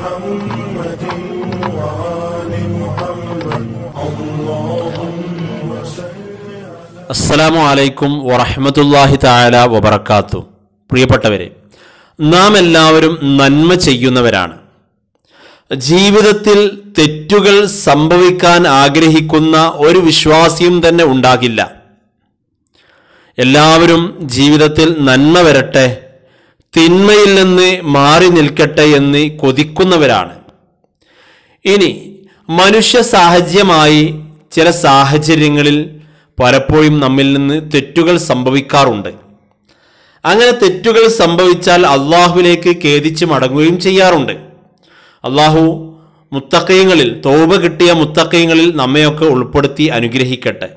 محمد وآل محمد اللهم صل അസ്സലാമു അലൈക്കും വറഹ്മത്തുള്ളാഹി തആല വബറകാത്തു പ്രിയപ്പെട്ടവരെ നാം എല്ലാവരും നന്മ ചെയ്യുന്നവരാണ് ജീവിതത്തിൽ തെറ്റുകൾ സംഭവിക്കാൻ ആഗ്രഹിക്കുന്ന ഒരു വിശ്വാസിയും തന്നെ ഉണ്ടാകില്ല എല്ലാവരും ജീവിതത്തിൽ നന്മ വരട്ടെ തിന്മയിൽ നിന്ന് മാറി നിൽക്കട്ടെ എന്ന് കൊതിക്കുന്നവരാണ് ഇനി മനുഷ്യ സാഹചര്യമായി ചില സാഹചര്യങ്ങളിൽ പലപ്പോഴും നമ്മിൽ നിന്ന് തെറ്റുകൾ സംഭവിക്കാറുണ്ട് അങ്ങനെ തെറ്റുകൾ സംഭവിച്ചാൽ അള്ളാഹുവിലേക്ക് ഖേദിച്ച് മടങ്ങുകയും ചെയ്യാറുണ്ട് അള്ളാഹു മുത്തക്കയങ്ങളിൽ തോപ കിട്ടിയ മുത്തക്കയങ്ങളിൽ നമ്മയൊക്കെ ഉൾപ്പെടുത്തി അനുഗ്രഹിക്കട്ടെ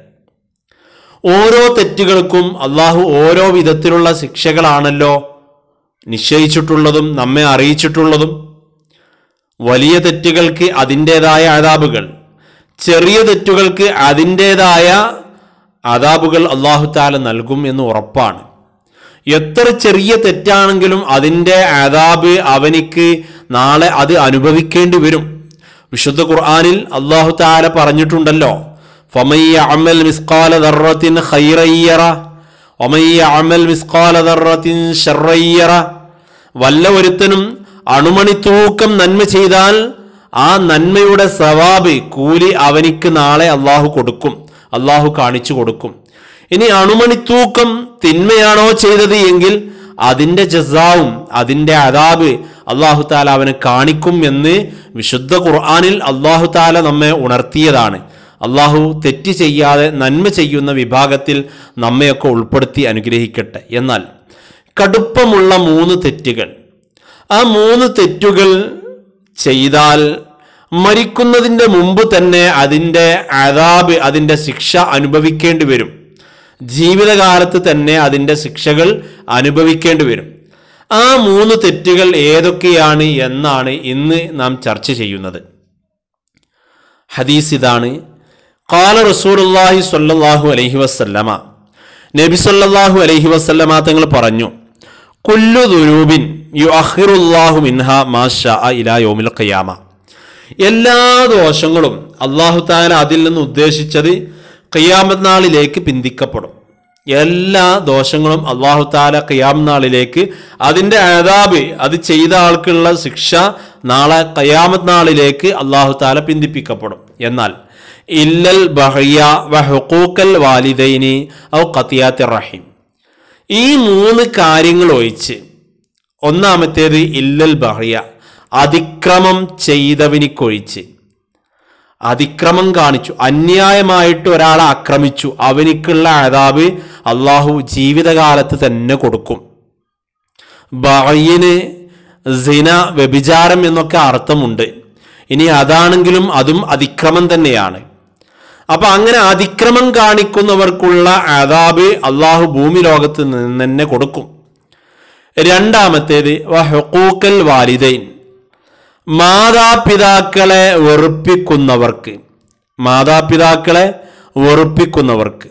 ഓരോ തെറ്റുകൾക്കും അള്ളാഹു ഓരോ വിധത്തിലുള്ള ശിക്ഷകളാണല്ലോ നിശ്ചയിച്ചിട്ടുള്ളതും നമ്മെ അറിയിച്ചിട്ടുള്ളതും വലിയ തെറ്റുകൾക്ക് അതിൻ്റെതായ ആദാബുകൾ ചെറിയ തെറ്റുകൾക്ക് അതിൻ്റെതായ ആദാബുകൾ അള്ളാഹു താല നൽകും എന്ന് ഉറപ്പാണ് എത്ര ചെറിയ തെറ്റാണെങ്കിലും അതിൻ്റെ ആദാബ് അവനിക്ക് നാളെ അത് അനുഭവിക്കേണ്ടി വരും വിശുദ്ധ ഖുർആനിൽ അള്ളാഹു താല പറഞ്ഞിട്ടുണ്ടല്ലോ ഫമയ്യ അമൽ മിസ്കാല ദർറത്തിൻ ഖൈറയ്യറ ഒമയ്യ അമൽ മിസ്കാല ദർറത്തിൻ ഷർറയ്യറ വല്ല ഒരുത്തനും അണുമണി തൂക്കം നന്മ ചെയ്താൽ ആ നന്മയുടെ സവാബ് കൂലി അവനിക്ക് നാളെ അള്ളാഹു കൊടുക്കും അള്ളാഹു കാണിച്ചു കൊടുക്കും ഇനി അണുമണി തൂക്കം തിന്മയാണോ ചെയ്തത് എങ്കിൽ അതിന്റെ ജസാവും അതിന്റെ അതാബ് അള്ളാഹു താല അവന് കാണിക്കും എന്ന് വിശുദ്ധ ഖുർആാനിൽ അള്ളാഹു താല നമ്മെ ഉണർത്തിയതാണ് അള്ളാഹു തെറ്റ് ചെയ്യാതെ നന്മ ചെയ്യുന്ന വിഭാഗത്തിൽ നമ്മയൊക്കെ ഉൾപ്പെടുത്തി അനുഗ്രഹിക്കട്ടെ എന്നാൽ കടുപ്പമുള്ള മൂന്ന് തെറ്റുകൾ ആ മൂന്ന് തെറ്റുകൾ ചെയ്താൽ മരിക്കുന്നതിൻ്റെ മുമ്പ് തന്നെ അതിൻ്റെ അതാബ് അതിൻ്റെ ശിക്ഷ അനുഭവിക്കേണ്ടി വരും ജീവിതകാലത്ത് തന്നെ അതിൻ്റെ ശിക്ഷകൾ അനുഭവിക്കേണ്ടി വരും ആ മൂന്ന് തെറ്റുകൾ ഏതൊക്കെയാണ് എന്നാണ് ഇന്ന് നാം ചർച്ച ചെയ്യുന്നത് ഹദീസ് ഇതാണ് കാല റസൂലുള്ളാഹി സ്വല്ലല്ലാഹു അലൈഹി വസല്ലമ നബി സല്ലല്ലാഹു അലൈഹി വസല്ലമ തങ്ങൾ പറഞ്ഞു കുല്ലു ദുരൂബിൻ യുഅഖിറുല്ലാഹു മിൻഹ മാ ശാഅ ഇലാ യൗമിൽ ഖിയാമ എല്ലാ ദോഷങ്ങളും അള്ളാഹു താല അതിൽ നിന്ന് ഉദ്ദേശിച്ചത് ഖിയാമത്ത് നാളിലേക്ക് പിന്തിക്കപ്പെടും എല്ലാ ദോഷങ്ങളും അള്ളാഹു താല ഖിയാം നാളിലേക്ക് അതിൻ്റെ ആദാബ് അത് ചെയ്ത ആൾക്കുള്ള ശിക്ഷ നാളെ ഖിയാമത്ത് നാളിലേക്ക് അള്ളാഹു താല പിന്തിപ്പിക്കപ്പെടും എന്നാൽ ഇല്ലൽ ബഹയ്യ വ ഹുക്കൂക്കൽ വാലിദൈനി ഔ ഖത്തിയാത്തി റഹീം ഈ മൂന്ന് കാര്യങ്ങൾ ഒഴിച്ച് ഒന്നാമത്തേത് ഇല്ലൽ ബഹ്യ അതിക്രമം ചെയ്തവനിക്കൊഴിച്ച് അതിക്രമം കാണിച്ചു അന്യായമായിട്ട് ഒരാളെ ആക്രമിച്ചു അവനിക്കുള്ള അതാബ് അള്ളാഹു ജീവിതകാലത്ത് തന്നെ കൊടുക്കും ബഹയ്യന് സിന വ്യഭിചാരം എന്നൊക്കെ അർത്ഥമുണ്ട് ഇനി അതാണെങ്കിലും അതും അതിക്രമം തന്നെയാണ് അപ്പൊ അങ്ങനെ അതിക്രമം കാണിക്കുന്നവർക്കുള്ള അതാബ് അള്ളാഹു ഭൂമി ലോകത്ത് നിന്ന് തന്നെ കൊടുക്കും രണ്ടാമത്തേത് വഹക്കൂക്കൽ വാലിദൈൻ മാതാപിതാക്കളെ വെറുപ്പിക്കുന്നവർക്ക് മാതാപിതാക്കളെ വെറുപ്പിക്കുന്നവർക്ക്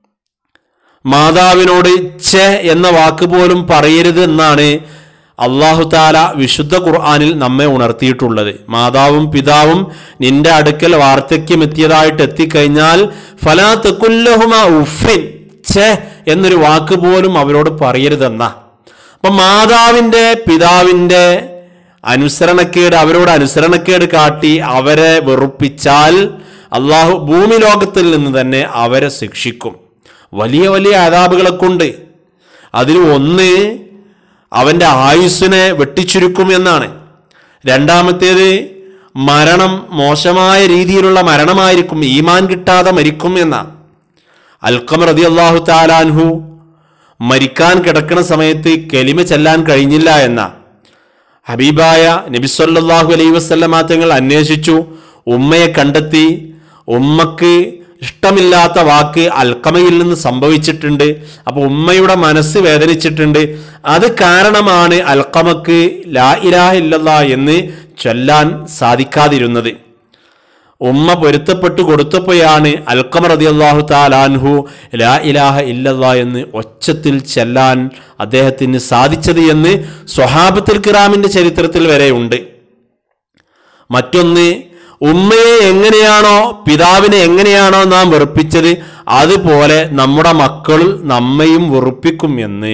മാതാവിനോട് ഛെ എന്ന വാക്ക് പോലും പറയരുത് എന്നാണ് അള്ളാഹു താല വിശുദ്ധ ഖുർആാനിൽ നമ്മെ ഉണർത്തിയിട്ടുള്ളത് മാതാവും പിതാവും നിന്റെ അടുക്കൽ വാർദ്ധക്യമെത്തിയതായിട്ട് എത്തിക്കഴിഞ്ഞാൽ ഫലാ തെക്കുല്ലഹുമ ഉഫിൻ ഛെ എന്നൊരു വാക്ക് പോലും അവരോട് പറയരുതെന്ന അപ്പൊ മാതാവിന്റെ പിതാവിന്റെ അനുസരണക്കേട് അവരോട് അനുസരണക്കേട് കാട്ടി അവരെ വെറുപ്പിച്ചാൽ അള്ളാഹു ഭൂമി ലോകത്തിൽ നിന്ന് തന്നെ അവരെ ശിക്ഷിക്കും വലിയ വലിയ ആദാബുകളെ കൊണ്ട് അതിൽ ഒന്ന് അവൻ്റെ ആയുസ്സിനെ വെട്ടിച്ചുരുക്കും എന്നാണ് രണ്ടാമത്തേത് മരണം മോശമായ രീതിയിലുള്ള മരണമായിരിക്കും ഈമാൻ കിട്ടാതെ മരിക്കും എന്നാണ് അൽക്കം റതി അള്ളാഹു താലാൻഹു മരിക്കാൻ കിടക്കുന്ന സമയത്ത് കെലിമ ചെല്ലാൻ കഴിഞ്ഞില്ല എന്ന ഹബീബായ നബിസ്വല്ലാഹു അലൈ വസ്ലമാ തങ്ങൾ അന്വേഷിച്ചു ഉമ്മയെ കണ്ടെത്തി ഉമ്മക്ക് ഇഷ്ടമില്ലാത്ത വാക്ക് അൽക്കമയിൽ നിന്ന് സംഭവിച്ചിട്ടുണ്ട് അപ്പൊ ഉമ്മയുടെ മനസ്സ് വേദനിച്ചിട്ടുണ്ട് അത് കാരണമാണ് അൽക്കമക്ക് ലാ ഇലാഹ ഇല്ലല്ലാ എന്ന് ചൊല്ലാൻ സാധിക്കാതിരുന്നത് ഉമ്മ പൊരുത്തപ്പെട്ടു കൊടുത്തപ്പോഴാണ് അൽക്കമ റതി അള്ളാഹു താലാൻഹു ലാ ഇലാഹ ഇല്ലല്ലാ എന്ന് ഒച്ചത്തിൽ ചെല്ലാൻ അദ്ദേഹത്തിന് സാധിച്ചത് എന്ന് സ്വഹാബത്തുൽ കിറാമിന്റെ ചരിത്രത്തിൽ വരെയുണ്ട് മറ്റൊന്ന് ഉമ്മയെ എങ്ങനെയാണോ പിതാവിനെ എങ്ങനെയാണോ നാം വെറുപ്പിച്ചത് അതുപോലെ നമ്മുടെ മക്കൾ നമ്മയും വെറുപ്പിക്കും എന്ന്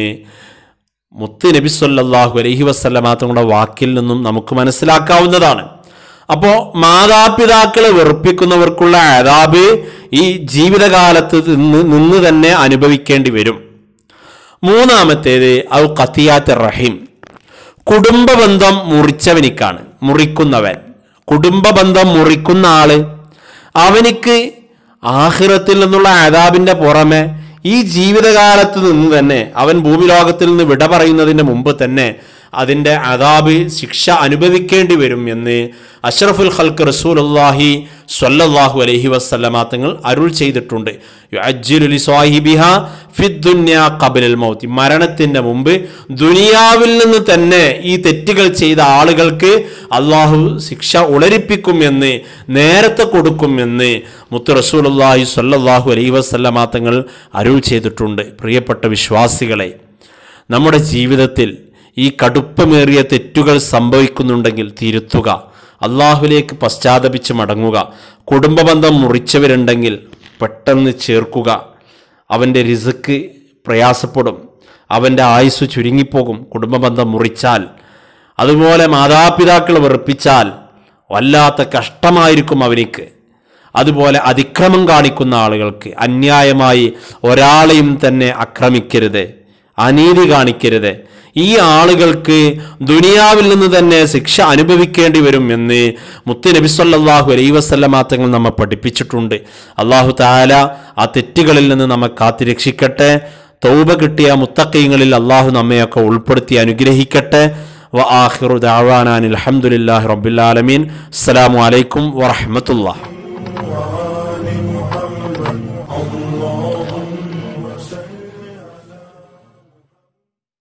മുത്ത് നബി സല്ലല്ലാഹു അലൈഹി വസല്ലമ തങ്ങളുടെ വാക്കിൽ നിന്നും നമുക്ക് മനസ്സിലാക്കാവുന്നതാണ് അപ്പോൾ മാതാപിതാക്കളെ വെറുപ്പിക്കുന്നവർക്കുള്ള അതാബ് ഈ ജീവിതകാലത്ത് നിന്ന് നിന്ന് തന്നെ അനുഭവിക്കേണ്ടി വരും മൂന്നാമത്തേത് ഔ കത്തിയാത്ത റഹീം കുടുംബബന്ധം മുറിച്ചവനിക്കാണ് മുറിക്കുന്നവൻ കുടുംബബന്ധം മുറിക്കുന്ന ആള് അവനിക്ക് ആഹിറത്തിൽ നിന്നുള്ള ആദാബിന്റെ പുറമെ ഈ ജീവിതകാലത്ത് നിന്ന് തന്നെ അവൻ ഭൂമിലോകത്തിൽ നിന്ന് വിട പറയുന്നതിന് മുമ്പ് തന്നെ അതിൻ്റെ അതാബ് ശിക്ഷ അനുഭവിക്കേണ്ടി വരും എന്ന് അഷ്റഫുൽ ഖൽക്ക് റസൂലുള്ളാഹി സ്വല്ലല്ലാഹു അലൈഹി വസല്ലമ തങ്ങൾ അരുൾ ചെയ്തിട്ടുണ്ട് യുഅജ്ജിലു ലിസ്വാഹിബിഹ ഫിദ്ദുന്യ ഖബലൽ മൗത്ത് മരണത്തിന്റെ മുമ്പ് ദുനിയാവിൽ നിന്ന് തന്നെ ഈ തെറ്റുകൾ ചെയ്ത ആളുകൾക്ക് അള്ളാഹു ശിക്ഷ ഉളരിപ്പിക്കും എന്ന് നേരത്തെ കൊടുക്കും എന്ന് മുത്ത് റസൂലുള്ളാഹി സ്വല്ലല്ലാഹു അലൈഹി വസല്ലമ തങ്ങൾ അരുൾ ചെയ്തിട്ടുണ്ട് പ്രിയപ്പെട്ട വിശ്വാസികളെ നമ്മുടെ ജീവിതത്തിൽ ഈ കടുപ്പമേറിയ തെറ്റുകൾ സംഭവിക്കുന്നുണ്ടെങ്കിൽ തിരുത്തുക അള്ളാഹുലേക്ക് പശ്ചാത്തപിച്ച് മടങ്ങുക കുടുംബബന്ധം മുറിച്ചവരുണ്ടെങ്കിൽ പെട്ടെന്ന് ചേർക്കുക അവൻ്റെ രിസുക്ക് പ്രയാസപ്പെടും അവൻ്റെ ആയുസ് ചുരുങ്ങിപ്പോകും കുടുംബബന്ധം മുറിച്ചാൽ അതുപോലെ മാതാപിതാക്കൾ വെറുപ്പിച്ചാൽ വല്ലാത്ത കഷ്ടമായിരിക്കും അവനിക്ക് അതുപോലെ അതിക്രമം കാണിക്കുന്ന ആളുകൾക്ക് അന്യായമായി ഒരാളെയും തന്നെ ആക്രമിക്കരുത് അനീതി കാണിക്കരുത് ഈ ആളുകൾക്ക് ദുനിയാവിൽ നിന്ന് തന്നെ ശിക്ഷ അനുഭവിക്കേണ്ടി വരും എന്ന് മുത്ത് നബി സല്ലല്ലാഹു അലൈഹി വസല്ലമ തങ്ങൾ നമ്മെ പഠിപ്പിച്ചിട്ടുണ്ട് അള്ളാഹു താല ആ തെറ്റുകളിൽ നിന്ന് നമ്മെ കാത്തിരക്ഷിക്കട്ടെ തൗബ കിട്ടിയ മുത്തക്കൈങ്ങളിൽ അള്ളാഹു നമ്മയൊക്കെ ഉൾപ്പെടുത്തി അനുഗ്രഹിക്കട്ടെ വ ആഖിറു ദഅവാനാൻ അൽഹംദുലില്ലാഹി റബ്ബിൽ ആലമീൻ അസ്സലാമു അലൈക്കും വറഹ്മത്തുള്ളാഹി